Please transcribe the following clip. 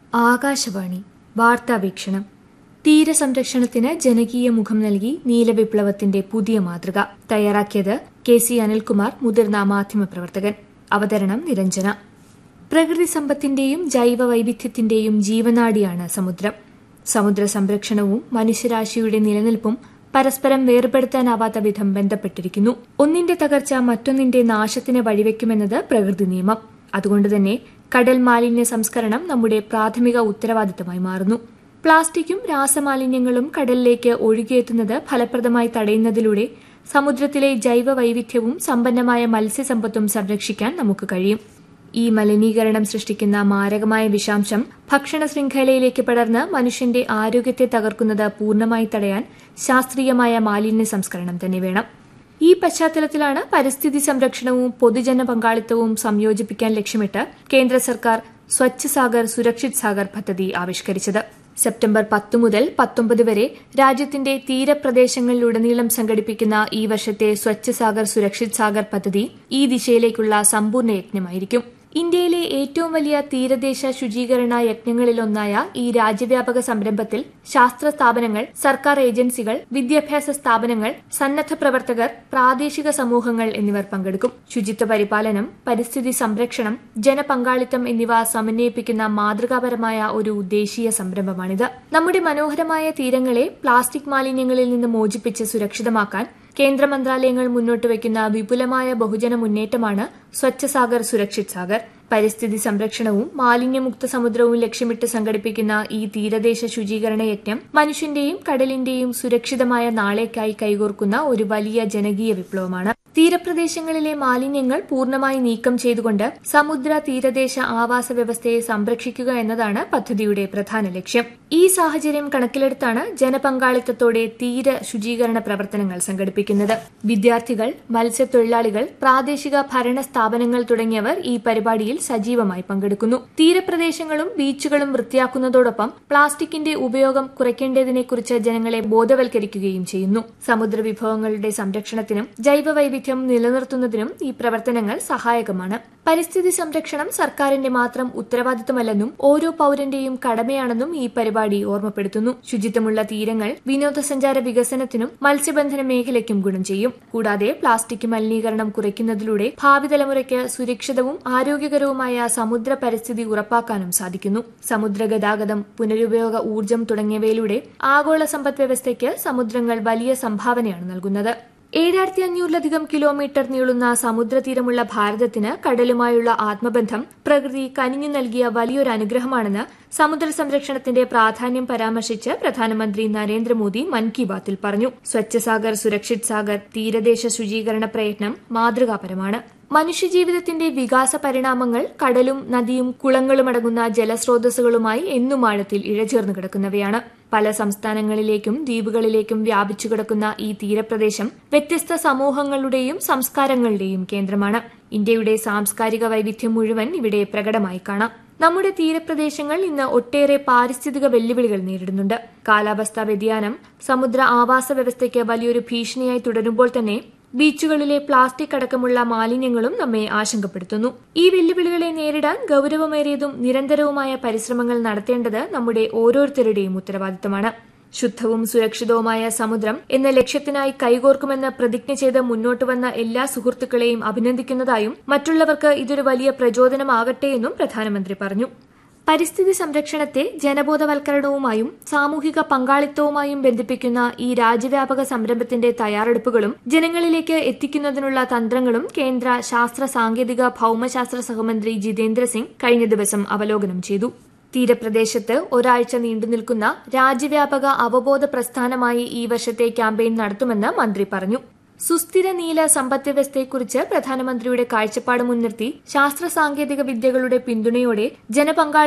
ആകാശവാണി വാർത്താവീക്ഷണം തീരസംരക്ഷണത്തിന് ജനകീയ മുഖം നൽകി നീലവിപ്ലവത്തിന്റെ പുതിയ മാതൃക തയ്യാറാക്കിയത് കെ സി അനിൽകുമാർ മുതിർന്ന മാധ്യമപ്രവർത്തകൻ അവതരണം നിരഞ്ജന പ്രകൃതി സമ്പത്തിന്റെയും ജൈവ വൈവിധ്യത്തിന്റെയും ജീവനാഡിയാണ് സമുദ്രം സമുദ്ര സംരക്ഷണവും മനുഷ്യരാശിയുടെ നിലനിൽപ്പും പരസ്പരം വേർപെടുത്താനാവാത്ത വിധം ബന്ധപ്പെട്ടിരിക്കുന്നു ഒന്നിന്റെ തകർച്ച മറ്റൊന്നിന്റെ നാശത്തിന് വഴിവെക്കുമെന്നത് പ്രകൃതി നിയമം അതുകൊണ്ടുതന്നെ കടൽ മാലിന്യ സംസ്കരണം നമ്മുടെ പ്രാഥമിക ഉത്തരവാദിത്തമായി മാറുന്നു പ്ലാസ്റ്റിക്കും രാസമാലിന്യങ്ങളും കടലിലേക്ക് ഒഴുകിയെത്തുന്നത് ഫലപ്രദമായി തടയുന്നതിലൂടെ സമുദ്രത്തിലെ ജൈവ വൈവിധ്യവും സമ്പന്നമായ മത്സ്യസമ്പത്തും സംരക്ഷിക്കാൻ നമുക്ക് കഴിയും ഈ മലിനീകരണം സൃഷ്ടിക്കുന്ന മാരകമായ വിഷാംശം ഭക്ഷണ ശൃംഖലയിലേക്ക് പടർന്ന് മനുഷ്യന്റെ ആരോഗ്യത്തെ തകർക്കുന്നത് പൂർണ്ണമായി തടയാൻ ശാസ്ത്രീയമായ മാലിന്യ സംസ്കരണം തന്നെ വേണം ഈ പശ്ചാത്തലത്തിലാണ് പരിസ്ഥിതി സംരക്ഷണവും പൊതുജന പങ്കാളിത്തവും സംയോജിപ്പിക്കാൻ ലക്ഷ്യമിട്ട് കേന്ദ്ര സർക്കാർ സ്വച്ഛ് സാഗർ സുരക്ഷിത് സാഗർ പദ്ധതി ആവിഷ്കരിച്ചത് സെപ്റ്റംബർ പത്ത് മുതൽ പത്തൊമ്പത് വരെ രാജ്യത്തിന്റെ തീരപ്രദേശങ്ങളിലുടനീളം സംഘടിപ്പിക്കുന്ന ഈ വർഷത്തെ സ്വച്ഛ് സാഗർ സുരക്ഷിത് സാഗർ പദ്ധതി ഈ ദിശയിലേക്കുള്ള സമ്പൂർണ്ണ യജ്ഞമായിരിക്കും ഇന്ത്യയിലെ ഏറ്റവും വലിയ തീരദേശ ശുചീകരണ യജ്ഞങ്ങളിലൊന്നായ ഈ രാജ്യവ്യാപക സംരംഭത്തിൽ ശാസ്ത്ര സ്ഥാപനങ്ങൾ സർക്കാർ ഏജൻസികൾ വിദ്യാഭ്യാസ സ്ഥാപനങ്ങൾ സന്നദ്ധ പ്രവർത്തകർ പ്രാദേശിക സമൂഹങ്ങൾ എന്നിവർ പങ്കെടുക്കും ശുചിത്വ പരിപാലനം പരിസ്ഥിതി സംരക്ഷണം ജനപങ്കാളിത്തം എന്നിവ സമന്വയിപ്പിക്കുന്ന മാതൃകാപരമായ ഒരു ദേശീയ സംരംഭമാണിത് നമ്മുടെ മനോഹരമായ തീരങ്ങളെ പ്ലാസ്റ്റിക് മാലിന്യങ്ങളിൽ നിന്ന് മോചിപ്പിച്ച് സുരക്ഷിതമാക്കാൻ കേന്ദ്ര മന്ത്രാലയങ്ങൾ മുന്നോട്ട് വയ്ക്കുന്ന വിപുലമായ ബഹുജന മുന്നേറ്റമാണ് സ്വച്ഛ സാഗർ സുരക്ഷിത് സാഗർ പരിസ്ഥിതി സംരക്ഷണവും മാലിന്യമുക്ത സമുദ്രവും ലക്ഷ്യമിട്ട് സംഘടിപ്പിക്കുന്ന ഈ തീരദേശ ശുചീകരണ യജ്ഞം മനുഷ്യന്റെയും കടലിന്റെയും സുരക്ഷിതമായ നാളേക്കായി കൈകോർക്കുന്ന ഒരു വലിയ ജനകീയ വിപ്ലവമാണ് തീരപ്രദേശങ്ങളിലെ മാലിന്യങ്ങൾ പൂർണ്ണമായി നീക്കം ചെയ്തുകൊണ്ട് സമുദ്ര തീരദേശ ആവാസ വ്യവസ്ഥയെ സംരക്ഷിക്കുക എന്നതാണ് പദ്ധതിയുടെ പ്രധാന ലക്ഷ്യം ഈ സാഹചര്യം കണക്കിലെടുത്താണ് ജനപങ്കാളിത്തത്തോടെ തീര ശുചീകരണ പ്രവർത്തനങ്ങൾ സംഘടിപ്പിക്കുന്നത് വിദ്യാർത്ഥികൾ മത്സ്യത്തൊഴിലാളികൾ പ്രാദേശിക ഭരണ സ്ഥാപനങ്ങൾ തുടങ്ങിയവർ ഈ പരിപാടിയിൽ സജീവമായി പങ്കെടുക്കുന്നു തീരപ്രദേശങ്ങളും ബീച്ചുകളും വൃത്തിയാക്കുന്നതോടൊപ്പം പ്ലാസ്റ്റിക്കിന്റെ ഉപയോഗം കുറയ്ക്കേണ്ടതിനെക്കുറിച്ച് ജനങ്ങളെ ബോധവൽക്കരിക്കുകയും ചെയ്യുന്നു സമുദ്ര വിഭവങ്ങളുടെ സംരക്ഷണത്തിനും ജൈവ വൈവിധ്യം നിലനിർത്തുന്നതിനും ഈ പ്രവർത്തനങ്ങൾ സഹായകമാണ് പരിസ്ഥിതി സംരക്ഷണം സർക്കാരിന്റെ മാത്രം ഉത്തരവാദിത്തമല്ലെന്നും ഓരോ പൌരന്റെയും കടമയാണെന്നും ഈ പരിപാടി ഓർമ്മപ്പെടുത്തുന്നു ശുചിത്വമുള്ള തീരങ്ങൾ വിനോദസഞ്ചാര വികസനത്തിനും മത്സ്യബന്ധന മേഖലയ്ക്കും ഗുണം ചെയ്യും കൂടാതെ പ്ലാസ്റ്റിക് മലിനീകരണം കുറയ്ക്കുന്നതിലൂടെ ഭാവി തലമുറയ്ക്ക് സുരക്ഷിതവും ആരോഗ്യകരവുമായ സമുദ്ര പരിസ്ഥിതി ഉറപ്പാക്കാനും സാധിക്കുന്നു സമുദ്ര ഗതാഗതം പുനരുപയോഗ ഊർജ്ജം തുടങ്ങിയവയിലൂടെ ആഗോള സമ്പദ് വ്യവസ്ഥയ്ക്ക് സമുദ്രങ്ങൾ വലിയ സംഭാവനയാണ് നൽകുന്നത് ഏഴായിരത്തി അഞ്ഞൂറിലധികം കിലോമീറ്റർ നീളുന്ന സമുദ്രതീരമുള്ള ഭാരതത്തിന് കടലുമായുള്ള ആത്മബന്ധം പ്രകൃതി കനിഞ്ഞു നൽകിയ വലിയൊരു അനുഗ്രഹമാണെന്ന് സമുദ്ര സംരക്ഷണത്തിന്റെ പ്രാധാന്യം പരാമർശിച്ച് പ്രധാനമന്ത്രി നരേന്ദ്രമോദി മൻ കി ബാത്തിൽ പറഞ്ഞു സ്വച്ഛ സാഗർ സുരക്ഷിത് സാഗർ തീരദേശ ശുചീകരണ പ്രയത്നം മാതൃകാപരമാണ് മനുഷ്യജീവിതത്തിന്റെ വികാസ പരിണാമങ്ങൾ കടലും നദിയും കുളങ്ങളും അടങ്ങുന്ന ജലസ്രോതസ്സുകളുമായി എന്നും ആഴത്തിൽ ഇഴചേർന്നു കിടക്കുന്നവയാണ് പല സംസ്ഥാനങ്ങളിലേക്കും ദ്വീപുകളിലേക്കും വ്യാപിച്ചു കിടക്കുന്ന ഈ തീരപ്രദേശം വ്യത്യസ്ത സമൂഹങ്ങളുടെയും സംസ്കാരങ്ങളുടെയും കേന്ദ്രമാണ് ഇന്ത്യയുടെ സാംസ്കാരിക വൈവിധ്യം മുഴുവൻ ഇവിടെ പ്രകടമായി കാണാം നമ്മുടെ തീരപ്രദേശങ്ങൾ ഇന്ന് ഒട്ടേറെ പാരിസ്ഥിതിക വെല്ലുവിളികൾ നേരിടുന്നുണ്ട് കാലാവസ്ഥാ വ്യതിയാനം സമുദ്ര ആവാസ വ്യവസ്ഥയ്ക്ക് വലിയൊരു ഭീഷണിയായി തുടരുമ്പോൾ തന്നെ ബീച്ചുകളിലെ പ്ലാസ്റ്റിക് അടക്കമുള്ള മാലിന്യങ്ങളും നമ്മെ ആശങ്കപ്പെടുത്തുന്നു ഈ വെല്ലുവിളികളെ നേരിടാൻ ഗൌരവമേറിയതും നിരന്തരവുമായ പരിശ്രമങ്ങൾ നടത്തേണ്ടത് നമ്മുടെ ഓരോരുത്തരുടെയും ഉത്തരവാദിത്തമാണ് ശുദ്ധവും സുരക്ഷിതവുമായ സമുദ്രം എന്ന ലക്ഷ്യത്തിനായി കൈകോർക്കുമെന്ന് പ്രതിജ്ഞ ചെയ്ത് മുന്നോട്ട് വന്ന എല്ലാ സുഹൃത്തുക്കളെയും അഭിനന്ദിക്കുന്നതായും മറ്റുള്ളവർക്ക് ഇതൊരു വലിയ പ്രചോദനമാകട്ടെയെന്നും പ്രധാനമന്ത്രി പറഞ്ഞു പരിസ്ഥിതി സംരക്ഷണത്തെ ജനബോധവൽക്കരണവുമായും സാമൂഹിക പങ്കാളിത്തവുമായും ബന്ധിപ്പിക്കുന്ന ഈ രാജ്യവ്യാപക സംരംഭത്തിന്റെ തയ്യാറെടുപ്പുകളും ജനങ്ങളിലേക്ക് എത്തിക്കുന്നതിനുള്ള തന്ത്രങ്ങളും കേന്ദ്ര ശാസ്ത്ര സാങ്കേതിക ഭൌമശാസ്ത്ര സഹമന്ത്രി ജിതേന്ദ്ര സിംഗ് കഴിഞ്ഞ ദിവസം അവലോകനം ചെയ്തു തീരപ്രദേശത്ത് ഒരാഴ്ച നീണ്ടുനിൽക്കുന്ന രാജ്യവ്യാപക അവബോധ പ്രസ്ഥാനമായി ഈ വർഷത്തെ ക്യാമ്പയിൻ നടത്തുമെന്ന് മന്ത്രി പറഞ്ഞു സുസ്ഥിര നീല സമ്പദ്വ്യവസ്ഥയെക്കുറിച്ച് പ്രധാനമന്ത്രിയുടെ കാഴ്ചപ്പാട് മുൻനിർത്തി ശാസ്ത്ര സാങ്കേതിക വിദ്യകളുടെ പിന്തുണയോടെ ജനപങ്കാളി